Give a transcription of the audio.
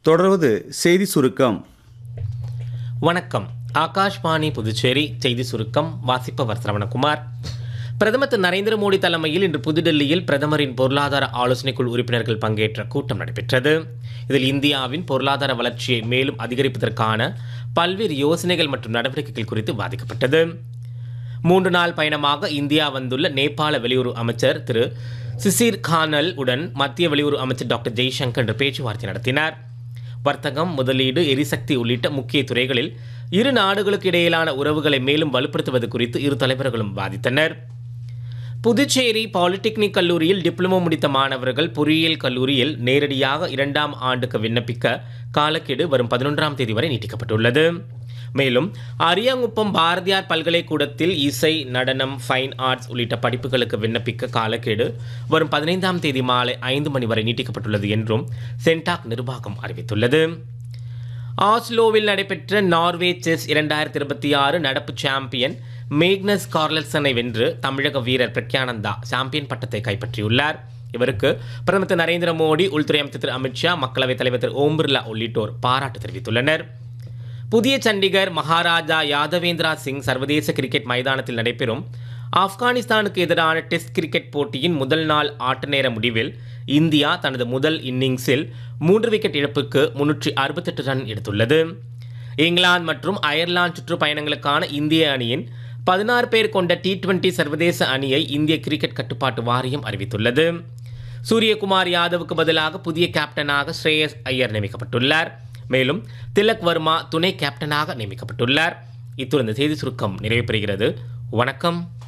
தொடர்வது செய்தி சுருக்கம் வணக்கம் ஆகாஷ்வாணி புதுச்சேரி செய்தி சுருக்கம் வாசிப்பவர் சரவணகுமார் பிரதமர் திரு நரேந்திர மோடி தலைமையில் இன்று புதுடெல்லியில் பிரதமரின் பொருளாதார ஆலோசனைக்குழு உறுப்பினர்கள் பங்கேற்ற கூட்டம் நடைபெற்றது இதில் இந்தியாவின் பொருளாதார வளர்ச்சியை மேலும் அதிகரிப்பதற்கான பல்வேறு யோசனைகள் மற்றும் நடவடிக்கைகள் குறித்து விவாதிக்கப்பட்டது மூன்று நாள் பயணமாக இந்தியா வந்துள்ள நேபாள வெளியுறவு அமைச்சர் திரு சிசிர் கானல் உடன் மத்திய வெளியுறவு அமைச்சர் டாக்டர் ஜெய்சங்கர் இன்று பேச்சுவார்த்தை நடத்தினார் வர்த்தகம் முதலீடு எரிசக்தி உள்ளிட்ட முக்கிய துறைகளில் இரு நாடுகளுக்கு இடையிலான உறவுகளை மேலும் வலுப்படுத்துவது குறித்து இரு தலைவர்களும் விவாதித்தனர் புதுச்சேரி பாலிடெக்னிக் கல்லூரியில் டிப்ளமோ முடித்த மாணவர்கள் பொறியியல் கல்லூரியில் நேரடியாக இரண்டாம் ஆண்டுக்கு விண்ணப்பிக்க காலக்கெடு வரும் பதினொன்றாம் தேதி வரை நீட்டிக்கப்பட்டுள்ளது மேலும் அரியாங்குப்பம் பாரதியார் பல்கலைக்கூடத்தில் இசை நடனம் ஃபைன் ஆர்ட்ஸ் உள்ளிட்ட படிப்புகளுக்கு விண்ணப்பிக்க காலக்கெடு வரும் பதினைந்தாம் தேதி மாலை ஐந்து மணி வரை நீட்டிக்கப்பட்டுள்ளது என்றும் சென்டாக் நிர்வாகம் அறிவித்துள்ளது ஆஸ்லோவில் நடைபெற்ற நார்வே செஸ் இரண்டாயிரத்தி இருபத்தி ஆறு நடப்பு சாம்பியன் மேக்னஸ் கார்லசனை வென்று தமிழக வீரர் பிரக்யானந்தா சாம்பியன் பட்டத்தை கைப்பற்றியுள்ளார் இவருக்கு பிரதமர் திரு நரேந்திர மோடி உள்துறை அமைச்சர் திரு அமித்ஷா மக்களவைத் தலைவர் திரு ஓம் பிர்லா உள்ளிட்டோர் பாராட்டு தெரிவித்துள்ளனர் புதிய சண்டிகர் மகாராஜா யாதவேந்திரா சிங் சர்வதேச கிரிக்கெட் மைதானத்தில் நடைபெறும் ஆப்கானிஸ்தானுக்கு எதிரான டெஸ்ட் கிரிக்கெட் போட்டியின் முதல் நாள் ஆட்ட நேர முடிவில் இந்தியா தனது முதல் இன்னிங்ஸில் மூன்று விக்கெட் இழப்புக்கு முன்னூற்றி அறுபத்தெட்டு ரன் எடுத்துள்ளது இங்கிலாந்து மற்றும் அயர்லாந்து சுற்றுப்பயணங்களுக்கான இந்திய அணியின் பதினாறு பேர் கொண்ட டி டுவெண்டி சர்வதேச அணியை இந்திய கிரிக்கெட் கட்டுப்பாட்டு வாரியம் அறிவித்துள்ளது சூரியகுமார் யாதவுக்கு பதிலாக புதிய கேப்டனாக ஸ்ரேயஸ் ஐயர் நியமிக்கப்பட்டுள்ளார் மேலும் திலக் வர்மா துணை கேப்டனாக நியமிக்கப்பட்டுள்ளார் இத்துடன் இந்த செய்தி சுருக்கம் நிறைவு பெறுகிறது வணக்கம்